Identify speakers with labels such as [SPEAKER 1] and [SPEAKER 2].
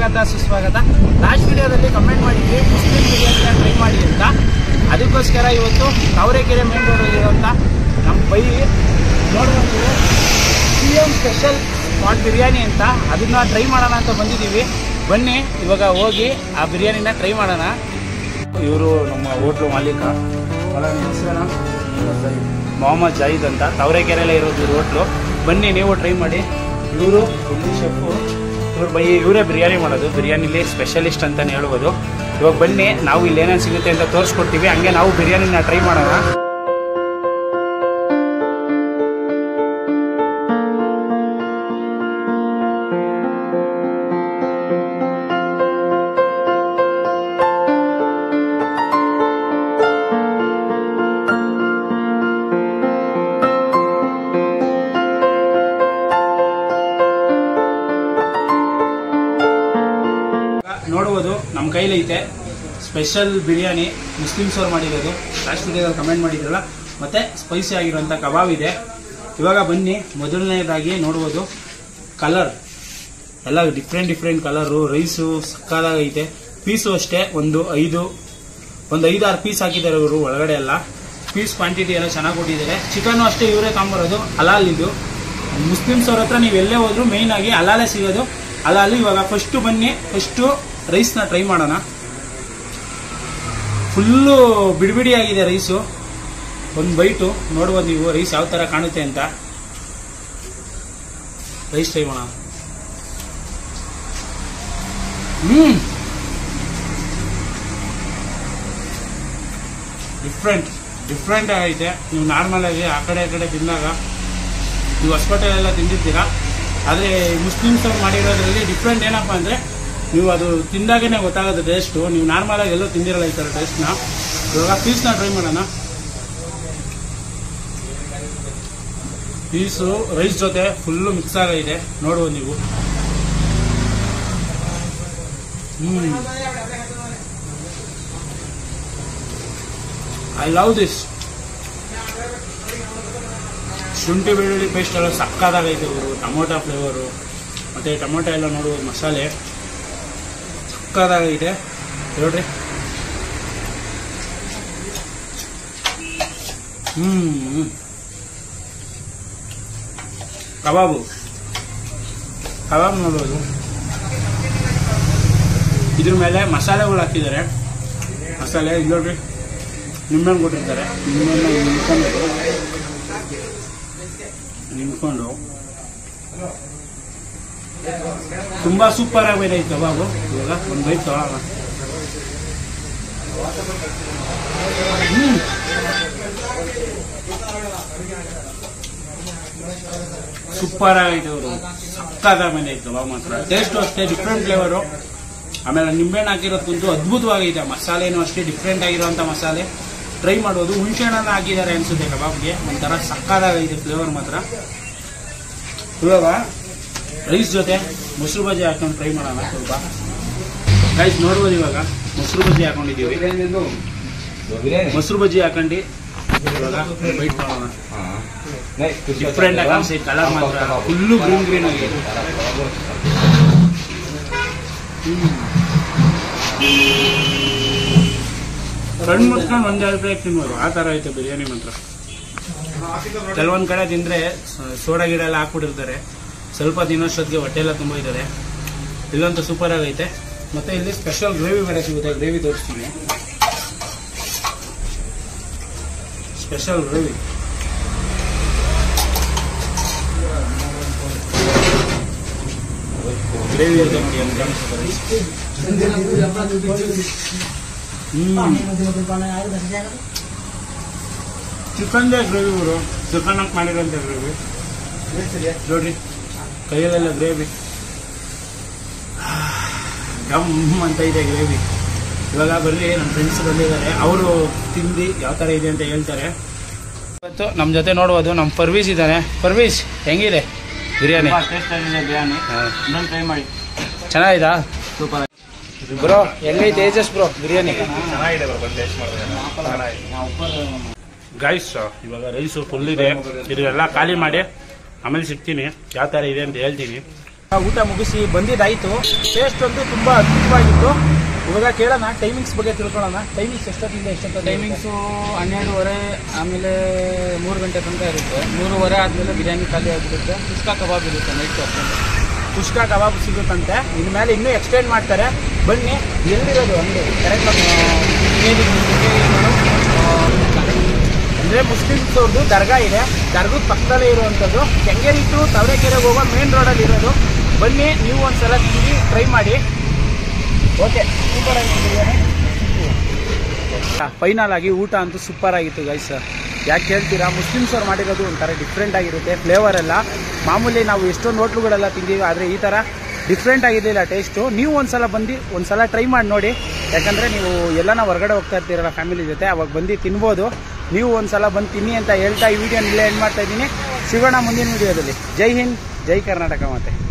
[SPEAKER 1] ಸ್ವಾಗತ ಸುಸ್ವಾಗತ ಲಾಸ್ಟ್ ವಿಡಿಯೋದಲ್ಲಿ ಕಮೆಂಟ್ ಮಾಡಿದ್ವಿ ಮುಸ್ಲಿಂ ಬಿರಿಯಾನಿನ ಟ್ರೈ ಮಾಡಿ ಅಂತ ಅದಕ್ಕೋಸ್ಕರ ಇವತ್ತು ತಾವರೆಕೆರೆ ಮೇನ್ ರೋಡ್ ಇರುವಂಥ ನಮ್ಮ ಬೈ ನೋಡ್ಬೋದು C M special spot biryani ಅಂತ ಅದನ್ನ ಟ್ರೈ ಮಾಡೋಣ ಅಂತ ಬಂದಿದ್ದೀವಿ ಬನ್ನಿ ಇವಾಗ ಹೋಗಿ ಆ ಬಿರಿಯಾನಿನ ಟ್ರೈ ಮಾಡೋಣ ಇವರು ನಮ್ಮ ಹೋಟ್ಲು ಮಾಲೀಕ ಅವರ ಹೆಸರೇನು ಮೊಹಮ್ಮದ್ ಜಾಹಿದ್ ಅಂತ ತಾವರೆಕೆರೆಯಲ್ಲೇ ಇರೋದು ಇವ್ರ ಹೋಟ್ಲು ಬನ್ನಿ ನೀವು ಟ್ರೈ ಮಾಡಿ ಇವರು ಫುಲ್ಲಿ ಶೆಫು ಇವ್ರು ಬೈ ಇವರೇ ಬಿರಿಯಾನಿ ಮಾಡೋದು ಬಿರಿಯಾನಿಲಿ ಸ್ಪೆಷಲಿಸ್ಟ್ ಅಂತಲೇ ಹೇಳ್ಬೋದು ಇವಾಗ ಬನ್ನಿ ನಾವು ಇಲ್ಲಿ ಏನೇನು ಸಿಗುತ್ತೆ ಅಂತ ತೋರಿಸ್ಕೊಡ್ತೀವಿ ಹಂಗೆ ನಾವು ಬಿರಿಯಾನಿನ ಟ್ರೈ ಮಾಡೋಣ ನೋಡ್ಬೋದು ನಮ್ಮ ಕೈಲಿ ಐತೆ ಸ್ಪೆಷಲ್ ಬಿರಿಯಾನಿ ಮುಸ್ಲಿಮ್ಸ್ ಅವ್ರು ಮಾಡಿರೋದು ಲಾಸ್ಟ್ ವಿಡಿಯೋದಲ್ಲಿ ಕಮೆಂಟ್ ಮಾಡಿದ್ರಲ್ಲ ಮತ್ತೆ ಸ್ಪೈಸಿ ಆಗಿರುವಂಥ ಕಬಾಬ್ ಇದೆ ಇವಾಗ ಬನ್ನಿ ಮೊದಲನೇದಾಗಿ ನೋಡ್ಬೋದು ಕಲರ್ ಎಲ್ಲ ಡಿಫ್ರೆಂಟ್ ಡಿಫ್ರೆಂಟ್ ಕಲರು ರೈಸು ಸಕ್ಕದಾಗೈತೆ ಪೀಸು ಅಷ್ಟೇ ಒಂದು ಐದು ಒಂದು ಐದಾರು ಪೀಸ್ ಹಾಕಿದ್ದಾರೆ ಇವರು ಒಳಗಡೆ ಎಲ್ಲ ಪೀಸ್ ಕ್ವಾಂಟಿಟಿ ಎಲ್ಲ ಚೆನ್ನಾಗಿ ಕೊಟ್ಟಿದ್ದಾರೆ ಚಿಕನ್ನು ಅಷ್ಟೇ ಇವರೇ ತಗೊಂಬರೋದು ಹಲಾಲ್ ಇದು ಮುಸ್ಲಿಮ್ಸ್ ಅವ್ರ ಹತ್ರ ನೀವು ಎಲ್ಲೇ ಹೋದ್ರು ಮೇಯ್ನ್ ಆಗಿ ಹಲಾಲೇ ಸಿಗೋದು ಹಲಾಲು ಇವಾಗ ಫಸ್ಟು ಬನ್ನಿ ಫಸ್ಟು ರೈಸ್ನ ಟ್ರೈ ಮಾಡೋಣ ಫುಲ್ಲು ಬಿಡಿಬಿಡಿ ಆಗಿದೆ ರೈಸು ಒಂದು ಬೈಟು ನೋಡ್ಬೋದು ನೀವು ರೈಸ್ ಯಾವ ಥರ ಕಾಣುತ್ತೆ ಅಂತ ರೈಸ್ ಟ್ರೈ ಮಾಡೋಣ ಹ್ಮ್ ಡಿಫ್ರೆಂಟ್ ಡಿಫ್ರೆಂಟ್ ಆಗೈತೆ ನೀವು ನಾರ್ಮಲ್ ಆಗಿ ಆ ಕಡೆ ಈ ಕಡೆ ತಿಂದಾಗ ನೀವು ಹೊಸಕೋಟೆಲೆಲ್ಲ ತಿಂದಿರ್ತೀರಾ ಆದರೆ ಮುಸ್ಲಿಮ್ಸ್ ಅವ್ರು ಮಾಡಿರೋದ್ರಲ್ಲಿ ಡಿಫ್ರೆಂಟ್ ಏನಪ್ಪ ಅಂದರೆ ನೀವು ಅದು ತಿಂದಾಗೇ ಗೊತ್ತಾಗೋದು ಟೇಸ್ಟು ನೀವು ನಾರ್ಮಲ್ ಆಗಿ ಎಲ್ಲೋ ತಿಂದಿರಲ್ಲ ಈ ಥರ ಟೇಸ್ಟ್ನ ಇವಾಗ ಪೀಸ್ನ ಟ್ರೈ ಮಾಡೋಣ ಪೀಸು ರೈಸ್ ಜೊತೆ ಫುಲ್ಲು ಮಿಕ್ಸ್ ಆಗೈತೆ ನೋಡ್ಬೋದು ನೀವು ಹ್ಮ್ ಐ ಲವ್ ದಿಸ್ ಶುಂಠಿ ಬೆಳ್ಳುಳ್ಳಿ ಪೇಸ್ಟ್ ಎಲ್ಲ ಸಕ್ಕದಾಗೈತೆ ಇವರು ಟೊಮೊಟೊ ಫ್ಲೇವರು ಮತ್ತು ಟೊಮೊಟೊ ಎಲ್ಲ ನೋಡ್ಬೋದು ಮಸಾಲೆ ಸಕ್ಕದಾಗೈತೆ ನೋಡ್ರಿ ಹ್ಞೂ ಕಬಾಬು ಕಬಾಬ್ ನೋಡ್ಬೋದು ಇದ್ರ ಮೇಲೆ ಮಸಾಲೆಗಳು ಹಾಕಿದ್ದಾರೆ ಮಸಾಲೆ ಇದು ನೋಡ್ರಿ ನಿಂಬೆಹಣ್ಣು ಕೊಟ್ಟಿರ್ತಾರೆ ನಿಂಬೆಹಣ್ಣು ನಿಂತ್ಕೊಂಡು ನಿಂತ್ಕೊಂಡು ತುಂಬಾ ಸೂಪರ್ ಆಗಿದೆ ಈ ಕಬಾಬು ಇವಾಗ ಒಂದು ಬೈಟ್ ತೊಗೊಳೋಣ ಹ್ಮ್ ಸೂಪರ್ ಆಗೈತೆ ಅವರು ಸಕ್ಕದ ಮೇಲೆ ಐತೆ ಕಬಾಬ್ ಮಾತ್ರ ಟೇಸ್ಟು ಅಷ್ಟೇ ಡಿಫ್ರೆಂಟ್ ಫ್ಲೇವರು ಆಮೇಲೆ ನಿಂಬೆಹಣ್ಣು ಹಾಕಿರೋದಕ್ಕಂತೂ ಅದ್ಭುತವಾಗಿದೆ ಮಸಾಲೆನೂ ಅಷ್ಟೇ ಡಿಫ್ರೆಂಟ್ ಆಗಿರುವಂಥ ಮಸಾಲೆ ಟ್ರೈ ಮಾಡೋದು ಹುಣಸೆಹಣ್ಣನ್ನು ಹಾಕಿದ್ದಾರೆ ಅನ್ಸುತ್ತೆ ಕಬಾಬ್ಗೆ ಒಂಥರ ಸಕ್ಕದಾಗೈತೆ ಫ್ಲೇವರ್ ಮಾತ್ರ ಇವಾಗ ರೈಸ್ ಜೊತೆ ಮೊಸರು ಬಜ್ಜಿ ಹಾಕೊಂಡು ಟ್ರೈ ಮಾಡೋಣ ಸ್ವಲ್ಪ ರೈಸ್ ನೋಡ್ಬೋದು ಇವಾಗ ಮೊಸರು ಬಜ್ಜಿ ಹಾಕೊಂಡಿದ್ದೀವಿ ಮೊಸರು ಬಜ್ಜಿ ಹಾಕೊಂಡು ಇವಾಗ ಬೈಟ್ ಮಾಡೋಣ ಡಿಫ್ರೆಂಟ್ ಆಗಿ ಕಾಣಿಸ್ತೈತೆ ಕಲರ್ ಮಾತ್ರ ಫುಲ್ಲು ಗ್ರೀನ್ ಗ್ರೀನ್ ಆಗಿದೆ ಕಣ್ಣು ಮುಚ್ಕೊಂಡು ಒಂದೆರಡು ಪ್ಲೇಟ್ ತಿನ್ಬೋದು ಆ ಥರ ಐತೆ ಬಿರಿಯಾನಿ ಮಾತ್ರ ಕೆಲವೊಂದು ಕಡೆ ತಿಂದರೆ ಸೋಡಾ ಗಿಡ ಎಲ್ಲ ಹಾಕ್ಬಿಟ್ಟಿರ್ತಾರೆ ಸ್ವಲ್ಪ ತಿನ್ನೋಷ್ಟೊತ್ತಿಗೆ ಹೊಟ್ಟೆ ಎಲ್ಲ ತುಂಬ ಇದ್ದಾರೆ ಇಲ್ಲಂತೂ ಸೂಪರ್ ಆಗೈತೆ ಮತ್ತೆ ಇಲ್ಲಿ ಸ್ಪೆಷಲ್ ಗ್ರೇವಿ ಬೇರೆ ಸಿಗುತ್ತೆ ಗ್ರೇವಿ ತೋರಿಸ್ತೀನಿ ಸ್ಪೆಷಲ್ ಗ್ರೇವಿ ಗ್ರೇವಿ ಇರುತ್ತೆ ನೋಡಿ ಅಂತ ಹ್ಮ್ ಚಿಕನ್ದೇ ಗ್ರೇವಿ ಇವರು ಚಿಕನ್ ಹಾಕಿ ಮಾಡಿರೋಂಥ ಗ್ರೇವಿ ನೋಡ್ರಿ ಕೈಯಲ್ಲೆಲ್ಲ ಗ್ರೇವಿ ಗಮ್ ಅಂತ ಇದೆ ಗ್ರೇವಿ ಇವಾಗ ಬರ್ರಿ ನಮ್ಮ ಫ್ರೆಂಡ್ಸ್ ಬಂದಿದ್ದಾರೆ ಅವರು ತಿಂದು ಯಾವ ಥರ ಇದೆ ಅಂತ ಹೇಳ್ತಾರೆ ಇವತ್ತು ನಮ್ಮ ಜೊತೆ ನೋಡ್ಬೋದು ನಮ್ಮ ಪರ್ವೀಸ್ ಇದ್ದಾನೆ ಪರ್ವೀಸ್ ಹೆಂಗಿದೆ ಬಿರಿಯಾನಿ
[SPEAKER 2] ಟೇಸ್ಟ್ ಆಗಿದೆ ಬಿರಿಯಾನಿ ಇನ್ನೊಂದು ಟ್ರೈ ಮಾಡಿ
[SPEAKER 1] ಚೆನ್ನಾಗಿದಾ
[SPEAKER 2] ಸೂಪರ್
[SPEAKER 1] ಬ್ರೋ ಹೆಂಗೈತೆ ತೇಜಸ್ ಬ್ರೋ ಬಿರಿಯಾನಿ
[SPEAKER 2] ಚೆನ್ನಾಗಿದೆ ಬಂದು ಟೇಸ್ಟ್ ಮಾಡಿದ್ರೆ
[SPEAKER 1] ಗೈಸ್ ಇವಾಗ ರೈಸು ಫುಲ್ ಇದೆ ಇದೆಲ್ಲ ಖಾಲಿ ಮಾಡಿ ಆಮೇಲೆ ಸಿಗ್ತೀನಿ ಯಾವ ಥರ ಇದೆ ಅಂತ ಹೇಳ್ತೀನಿ ಊಟ ಮುಗಿಸಿ ಬಂದಿದ್ದಾಯಿತು ಟೇಸ್ಟ್ ಅಂತೂ ತುಂಬ ಅದ್ಭುತವಾಗಿತ್ತು ಇವಾಗ ಕೇಳೋಣ ಟೈಮಿಂಗ್ಸ್ ಬಗ್ಗೆ ತಿಳ್ಕೊಳ್ಳೋಣ ಟೈಮಿಂಗ್ಸ್ ಎಷ್ಟೊತ್ತಿಂದ ಎಷ್ಟೊತ್ತ
[SPEAKER 2] ಟೈಮಿಂಗ್ಸು ಹನ್ನೆರಡುವರೆ ಆಮೇಲೆ ಮೂರು ಗಂಟೆ ತನಕ ಇರುತ್ತೆ ಮೂರುವರೆ ಆದಮೇಲೆ ಬಿರಿಯಾನಿ ಖಾಲಿ ಆಗಿರುತ್ತೆ ಕುಷ್ಕಾ ಕಬಾಬ್ ಇರುತ್ತೆ ನೈಟ್
[SPEAKER 1] ಕುಷ್ಕಾ ಕಬಾಬ್ ಸಿಗುತ್ತಂತೆ ಇನ್ಮೇಲೆ ಇನ್ನೂ ಎಕ್ಸ್ಟೆಂಡ್ ಮಾಡ್ತಾರೆ ಬನ್ನಿ ಎಲ್ಲಿರೋದು ಅಂಗಡಿ ಕರೆಕ್ಟ್ ಅಂದರೆ ಮುಸ್ಲಿಮ್ಸ್ ಅವ್ರದ್ದು ದರ್ಗಾ ಇದೆ ದರ್ಗದ ಪಕ್ಕದಲ್ಲೇ ಇರುವಂಥದ್ದು ಕೆಂಗೇರಿ ಟು ತವರೆಕೆರೆಗೆ ಹೋಗೋ ಮೇನ್ ರೋಡಲ್ಲಿ ಇರೋದು ಬನ್ನಿ ನೀವು ಒಂದ್ಸಲ ತಿಂದು ಟ್ರೈ ಮಾಡಿ ಓಕೆ ಸೂಪರ್ ಆಗಿದೆ ಬಿರಿಯಾನಿ ಫೈನಲ್ ಆಗಿ ಊಟ ಅಂತೂ ಸೂಪರ್ ಆಗಿತ್ತು ಗೈಸ್ ಯಾಕೆ ಹೇಳ್ತೀರಾ ಮುಸ್ಲಿಮ್ಸ್ ಅವ್ರು ಮಾಡಿರೋದು ಒಂಥರ ಡಿಫ್ರೆಂಟ್ ಆಗಿರುತ್ತೆ ಫ್ಲೇವರ್ ಎಲ್ಲ ಮಾಮೂಲಿ ನಾವು ಎಷ್ಟೊಂದು ಹೋಟ್ಲುಗಳೆಲ್ಲ ತಿಂದೀವಿ ಆದರೆ ಈ ಥರ ಡಿಫ್ರೆಂಟ್ ಆಗಿದ್ದಿಲ್ಲ ಟೇಸ್ಟು ನೀವು ಒಂದ್ಸಲ ಬಂದು ಒಂದ್ಸಲ ಟ್ರೈ ಮಾಡಿ ನೋಡಿ ಯಾಕಂದರೆ ನೀವು ಎಲ್ಲನ ಹೊರಗಡೆ ಹೋಗ್ತಾ ಇರ್ತೀರಲ್ಲ ಫ್ಯಾಮಿಲಿ ಜೊತೆ ಅವಾಗ ಬಂದು ತಿನ್ಬೋದು ನೀವು ಒಂದ್ಸಲ ಬಂದು ತಿನ್ನಿ ಅಂತ ಹೇಳ್ತಾ ಈ ವಿಡಿಯೋನ ಇಲ್ಲೇ ಎಂಡ್ ಮಾಡ್ತಾ ಇದ್ದೀನಿ ಸಿಗೋಣ ಮುಂದಿನ ವಿಡಿಯೋದಲ್ಲಿ ಜೈ ಹಿಂದ್ ಜೈ ಕರ್ನಾಟಕ ಮತ್ತೆ